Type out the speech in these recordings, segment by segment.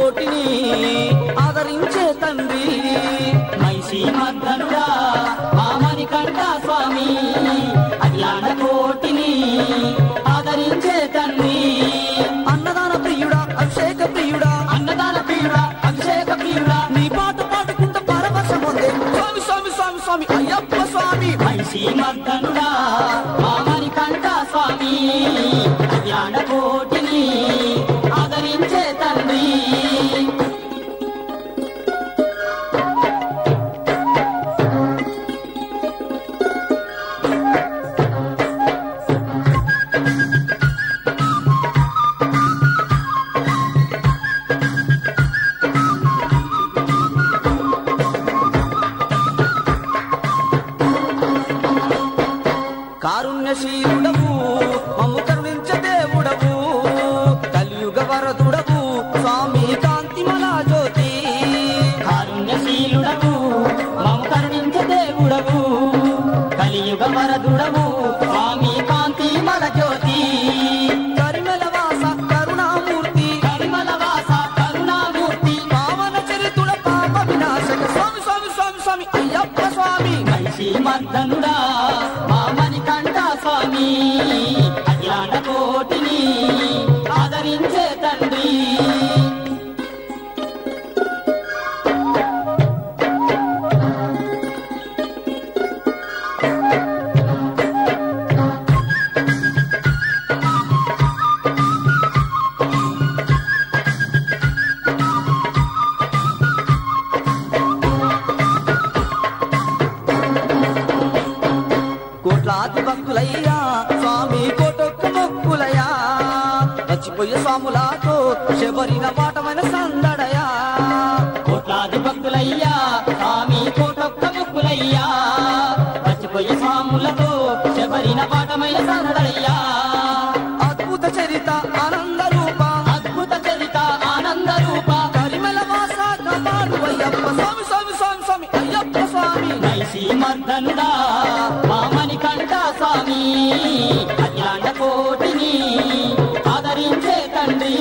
కోటిని ఆదరించే తండ్రి మైషి మద్దనుడా మామని కంట స్వామి అజ్ఞాన కోటిని ఆదరించే తండ్రి అన్నదాన ప్రియుడా అభిషేక ప్రియుడా అన్నదాన ప్రియుడా అభిషేక ప్రియుడా నీ పాట పాడుకుంటూ పరవశం ఉంది స్వామి స్వామి స్వామి స్వామి అయ్యప్ప స్వామి మైషి మద్దనుడా మామని కంట స్వామి అజ్ఞాన కోటిని ఆదరించే తండ్రి కారుణ్యశీలుడవు మమ్ము కరుణించ దేవుడవు కలియుగ వరదుడవు స్వామి కాంతిమల జ్యోతి కారుణ్యశీలుడవు మమ కరుణించే దేవుడవు కలియుగ వరదుడవు స్వామి కాంతి మల జ్యోతి కరిమెల వాస కరుణామూర్తి కరిమల వాస కరుణామూర్తి పావన చరితుడ పాప వినాశక స్వామి స్వామి స్వామి స్వామి అయ్యప్ప స్వామి కలిసి మర్దనుడా మామని కంట స్వామి అజ్ఞాన కోటిని ఆదరించే తండ్రి కోట్లాది భక్తులయ్యా స్వామి కోటొక్క మొక్కులయ్యా చచ్చిపోయే స్వాములతో శబరిన పాఠమైన సందడయా కోట్లాది భక్తులయ్యా స్వామి కోటొక్క ముక్కులయ్యా పచ్చిపోయే స్వాములతో శబరిన పాఠమైన సరడయ్యా అద్భుత చరిత ఆనంద రూప అద్భుత చరిత ఆనంద రూప కరిమల వాస కపాలు అయ్యప్ప స్వామి స్వామి స్వామి స్వామి అయ్యప్ప స్వామి నైసి మర్దనుడా మామని కంట స్వామి అజ్ఞాన కోటిని ఆదరించే తండ్రి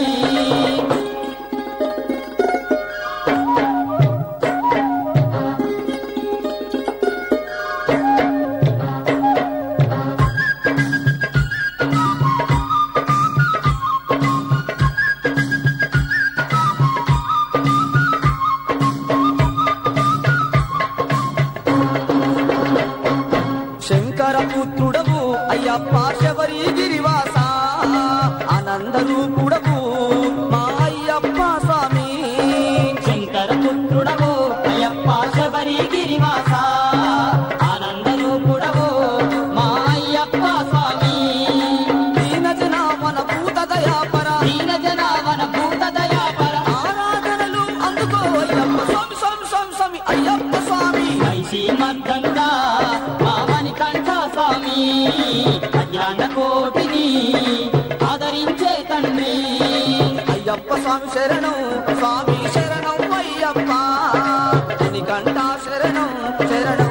శంకర పుత్రుడవు అయ్యప్ప శబరి గిరివాస ఆనంద రూపుడవు మా అయ్యప్ప స్వామి శంకర పుత్రుడవు అయ్యప్ప శబరి గిరివాస ఆనంద రూపుడవు మా అయ్యప్ప స్వామి దీన జన మన భూత దయాపర దీన జనావన భూత దయాపర ఆరాధనలు అందుకో అయ్యప్ప స్వామి స్వామి స్వామి స్వామి అయ్యప్ప స్వామి ఐసి మర్దనుడా మామని కంఠ స్వామి అజ్ఞాన కోటిని ఆదరించే తండ్రి అయ్యప్ప స్వామి శరణం స్వామి శరణం అయ్యప్ప కంఠ శరణం శరణం